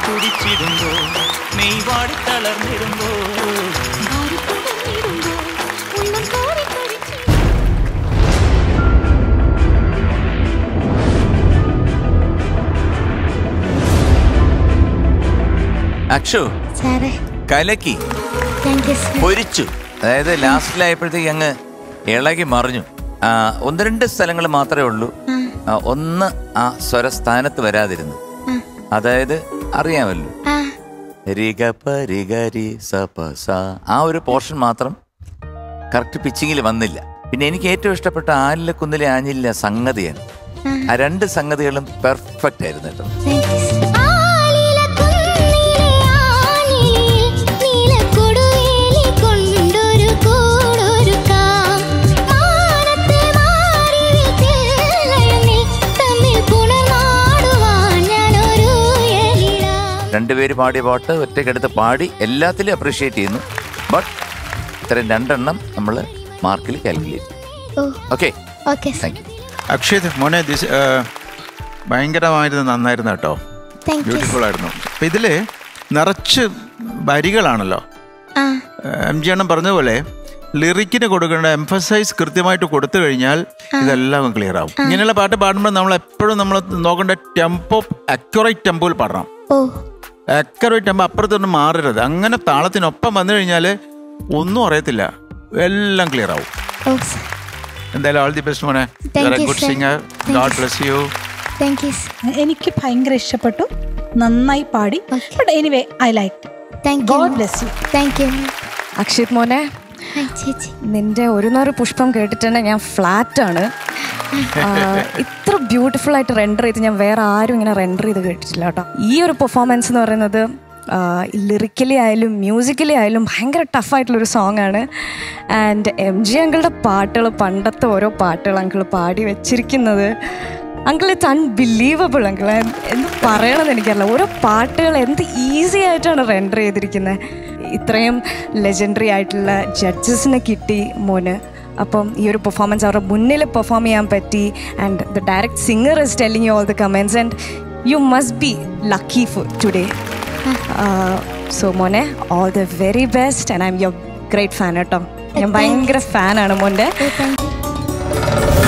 തുടിച്ചിടുമ്പോ നീ വാടി തളർന്നിടുമ്പോ അക്ഷു സാറേ കലക്കി താങ്ക് യു സാർ പൊരിച്ചു അതായത് ലാസ്റ്റിലായപ്പോഴത്തേക്ക് അങ്ങ് ഇളകി മറിഞ്ഞു ആ, ഒന്ന് രണ്ട് സ്ഥലങ്ങൾ മാത്രമേ ഉള്ളൂ ആ, ഒന്ന് ആ സ്വരസ്ഥാനത്ത് വരാതിരുന്നു അതായത് അറിയാമല്ലോ ആ രിഗ പ രിഗ രി സ പ സ. ആ ഒരു പോർഷൻ മാത്രം കറക്റ്റ് പിച്ചിങ്ങിൽ വന്നില്ല പിന്നെ എനിക്ക് ഏറ്റവും ഇഷ്ടപ്പെട്ട ആലില കുന്നിലെ ആഞ്ഞില്ല സംഗതിയാണ് ആ രണ്ട് സംഗതികളും പെർഫെക്റ്റ് ആയിരുന്നു കേട്ടോ താങ്ക് യു സാർ ആലിലക്കുന്നിലെ ആലിയിൽ നീലക്കൊടുവേലി കൊണ്ടൊരു കൂടൊരുക്കാം. മാനത്തെ മാറിവിൽ തില്ലയണിൽ തമ്മിൽ പുണർന്നാടുവാൻ ഞാനൊരു എലിടാം. രണ്ടുപേര് പാടിയ പാട്ട് ഒറ്റയ്ക്കെടുത്ത് പാടി എല്ലാത്തിലും അപ്രീഷിയേറ്റ് ചെയ്യുന്നു ബട്ട് ഇത്തരം രണ്ടെണ്ണം നമ്മൾ മാർക്കിൽ calculate oh okay okay sir thank you Akshay മോനെ ദിസ് ഭയങ്കരമായിരുന്നു നന്നായിരുന്നു കേട്ടോ താങ്ക് യു ബ്യൂട്ടിഫുൾ ആയിരുന്നു അപ്പം ഇതിൽ നിറച്ച് വരികളാണല്ലോ ആ എം ജി അണ്ണൻ പറഞ്ഞ പോലെ ലിറിക്കിന് കൊടുക്കേണ്ട എംഫസൈസ് കൃത്യമായിട്ട് കൊടുത്തു കഴിഞ്ഞാൽ ഇതെല്ലാം ക്ലിയർ ആവും ഇങ്ങനെയുള്ള പാട്ട് പാടുമ്പോൾ നമ്മൾ എപ്പോഴും നമ്മൾ നോക്കേണ്ട ടെമ്പോ അക്യുറേറ്റ് ടെമ്പോയിൽ പാടണം ഓ അക്യുറേറ്റ് ടെമ്പോ അപ്പുറത്തൊന്നും മാറരുത് അങ്ങനെ താളത്തിനൊപ്പം വന്നു കഴിഞ്ഞാൽ ഒന്നും അറിയത്തില്ല എല്ലാം ക്ലിയർ ആവും ഓ സാർ എന്തായാലും ഓൾ ദി ബെസ്റ്റ് മോനെ Thank you, good sir. Singer Thank god you, bless you thank you sir എനിക്ക് ഭയങ്കര ഇഷ്ടപ്പെട്ടു നന്നായി പാടി Okay. But anyway I like thank you god bless you thank you Akshit മോനെ hi ചേച്ചി നിന്റെ ഒരു നൂറ് പുഷ്പം കേട്ടിട്ടുണ്ട് ഞാൻ ഫ്ലാറ്റ് ആണ് ആ, ഇത്ര ബ്യൂട്ടിഫുൾ ആയിട്ട് റെൻഡർ ചെയ്ത് ഞാൻ വേറെ ആരും ഇങ്ങനെ റെൻഡർ ചെയ്ത് കേട്ടിട്ടില്ല കേട്ടോ ഈ ഒരു പെർഫോമൻസ് എന്ന് പറയുന്നത് ലിറിക്കലി ആയാലും മ്യൂസിക്കലി ആയാലും ഭയങ്കര ടഫായിട്ടുള്ളൊരു സോങ് ആണ് ആൻഡ് എം ജി അങ്കിളുടെ പാട്ടുകൾ പണ്ടത്തെ ഓരോ പാട്ടുകൾ അങ്കിൾ പാടി വെച്ചിരിക്കുന്നത് അങ്കിൾ ഇറ്റ്സ് അൺബിലീവബിൾ അങ്കിൾ എന്ത് പറയണമെന്ന് എനിക്കറിയില്ല ഓരോ പാട്ടുകൾ എന്ത് ഈസി ആയിട്ടാണ് റെൻഡർ ചെയ്തിരിക്കുന്നത് ഇത്രയും ലെജൻഡറി ആയിട്ടുള്ള ജഡ്ജസിനെ കിട്ടി മോന് അപ്പം ഈ ഒരു പെർഫോമൻസ് അവരുടെ മുന്നിൽ പെർഫോം ചെയ്യാൻ പറ്റി and the direct singer is telling you all the comments and you must be lucky for today so മോനെ all the very best and I'm your great fan കേട്ടോ ഞാൻ ഭയങ്കര ഫാനാണ് മോൻ്റെ താങ്ക് യു